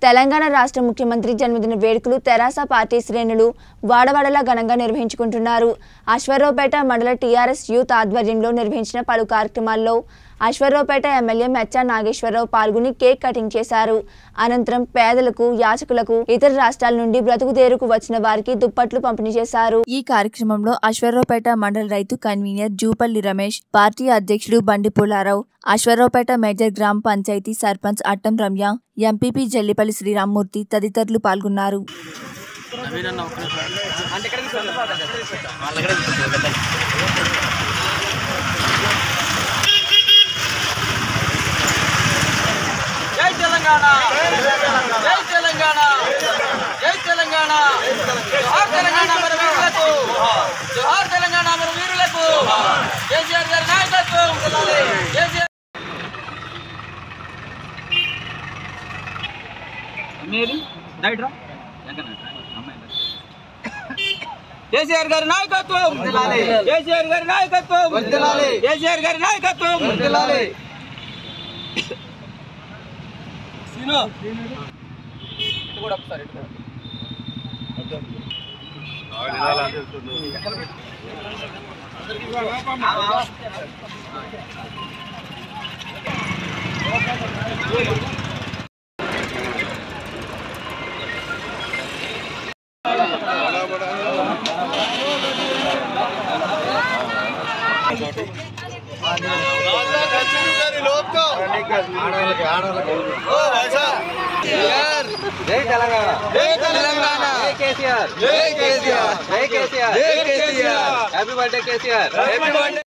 తెలంగాణ రాష్ట్ర ముఖ్యమంత్రి జన్మదిన వేడుకలు తెరాస పార్టీ శ్రేణులు వాడవాడలా ఘనంగా నిర్వహించుకుంటున్నారు అశ్వరావుపేట మండల టీఆర్ఎస్ యూత్ ఆధ్వర్యంలో నిర్వహించిన పలు కార్యక్రమాల్లో అశ్వరావుపేట ఎమ్మెల్యే మెచ్చా నాగేశ్వరరావు పాల్గొని కేక్ కటింగ్ చేశారు అనంతరం పేదలకు యాచకులకు ఇతర రాష్ట్రాల నుండి బ్రతుకుదేరుకు వచ్చిన వారికి దుప్పట్లు పంపిణీ చేశారు ఈ కార్యక్రమంలో అశ్వరావుపేట మండల రైతు కన్వీనర్ జూపల్లి రమేష్ పార్టీ అధ్యక్షుడు బండి పుల్లారావు అశ్వరావుపేట మేజర్ గ్రామ పంచాయతీ సర్పంచ్ అట్టం రమ్య ఎంపీపీ జల్లిపల్లి శ్రీరామ్మూర్తి తదితరులు పాల్గొన్నారు జై తెలంగాణ జై తెలంగాణ జై తెలంగాణ జోహార్ తెలంగాణ మన వీరులకు జోహార్ తెలంగాణ మన వీరులకు కేసీఆర్ గారి నాయకత్వం కేసీఆర్ కేసీఆర్ గారి నాయకత్వం కేసీఆర్ గారి నాయకత్వం కేసీఆర్ గారి నాయకత్వం సీను ఇటు కూడా ఒకసారి ఇటు కూడా. జై తెలంగాణ జై తెలంగాణ జై కేసీఆర్ జై కేసీఆర్ జై కేసీఆర్ జై KCR happy birthday KCR happy birthday